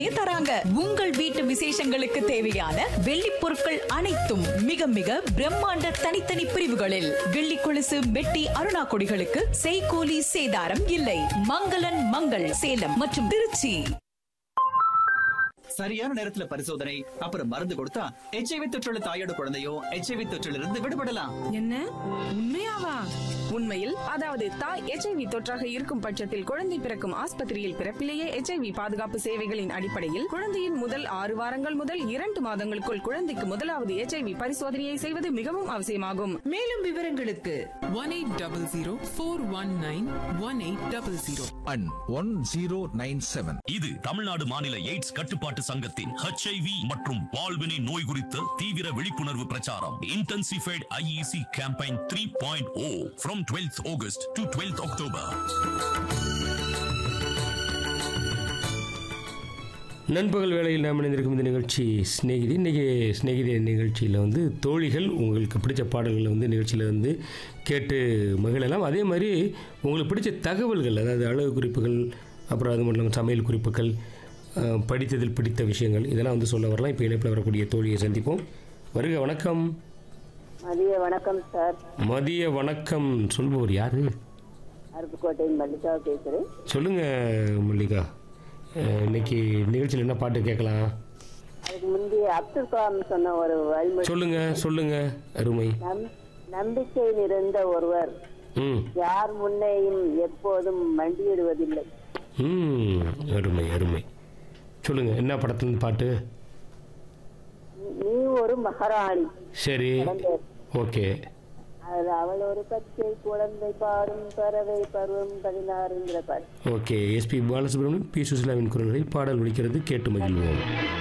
தராங்க உங்கள் வீட்டு விசேஷங்களுக்கு தேவையான வெள்ளி பொருட்கள் அனைத்தும் மிக மிக பிரம்மாண்ட தனித்தனி பிரிவுகளில் வெள்ளி கொலுசு மெட்டி அருணா கொடிகளுக்கு செய்கூலி சேதாரம் இல்லை மங்களன் மங்கள் சேலம் மற்றும் திருச்சி சரியான நேரத்துல பரிசோதனை அப்புறம் மருந்து கொடுத்தா எச்ஐவி தொற்றுள்ள தாயோட குழந்தையும் எச்ஐவி தொற்றிலிருந்து விடுபடலாம் என்ன உண்மையாவா உண்மையில் அதாவது தாய் எச்ஐவி தொற்றாக இருக்கும் பட்சத்தில் குழந்தை பிறக்கும் ஆஸ்பத்திரியில் பிறப்பிலேயே எச்ஐவி பாதுகாப்பு சேவைகளின் அடிப்படையில் குழந்தையின் முதல் ஆறு வாரங்கள் முதல் இரண்டு மாதங்களுக்குள் குழந்தைக்கு முதலாவது எச்ஐவி பரிசோதனையை செய்வது மிகவும் அவசியமாகும் மேலும் விவரங்களுக்கு one 1800 and one zero nine seven. இது தமிழ்நாடு மாநில எய்ட்ஸ் கட்டுப்பாட்டு சங்கத்தின் ஹெச்ஐவி மற்றும் பால்வினை நோய் குறித்த தீவிர விழிப்புணர்வு பிரச்சாரம் intensified IEC campaign three point O from twelfth August to twelfth October நண்பகல் வேளையில் நாம் இணைந்திருக்கும் இந்த நிகழ்ச்சி ஸ்நேகிதி இன்றைக்கி ஸ்நேகிதி நிகழ்ச்சியில் வந்து தோழிகள் உங்களுக்கு பிடிச்ச பாடல்களை வந்து நிகழ்ச்சியில் வந்து கேட்டு மகிழலாம் அதே மாதிரி உங்களுக்கு பிடிச்ச தகவல்கள் அதாவது அழகு குறிப்புகள் அப்புறம் அது மட்டும் இல்லாமல் சமையல் குறிப்புகள் அஹ், படித்ததில் பிடித்த விஷயங்கள் இதெல்லாம் வந்து சொல்ல வரலாம் இப்போ இணைப்பில் வரக்கூடிய தோழியை சந்திப்போம் வருக வணக்கம் மதிய வணக்கம் சார் மதிய வணக்கம் சொல்பவர் யார் அருப்புக்கோட்டையின் மல்லிகா பேசுறேன் சொல்லுங்கள் மல்லிகா அஹ், இன்னைக்கு நிகழ்ச்சியில் என்ன பாட்டு கேட்கலாம் அதுக்கு முந்தைய அப்துல் கலாம் சொன்ன ஒரு வழிமுறை சொல்லுங்க சொல்லுங்க அருமை நம் நம்பிக்கை நிறைந்த ஒருவர் ம் யார் முன்னேயும் எப்போதும் மண்டியிடுவதில்லை ம் அருமை அருமை சொல்லுங்க என்ன படத்துலேருந்து பாட்டு நீ ஒரு மகாராணி சரி ஓகே அதுல அவள் ஒரு பச்சை குழந்தை பாடும் பறவை பருவம் பதினாறுங்கிற பாட்டு ஓகே எஸ்பி பாலசுப்ரமணியம் பி சுசிலாவின் குரல்களில் பாடல் ஒலிக்கிறது கேட்டு மகிழ்வோம்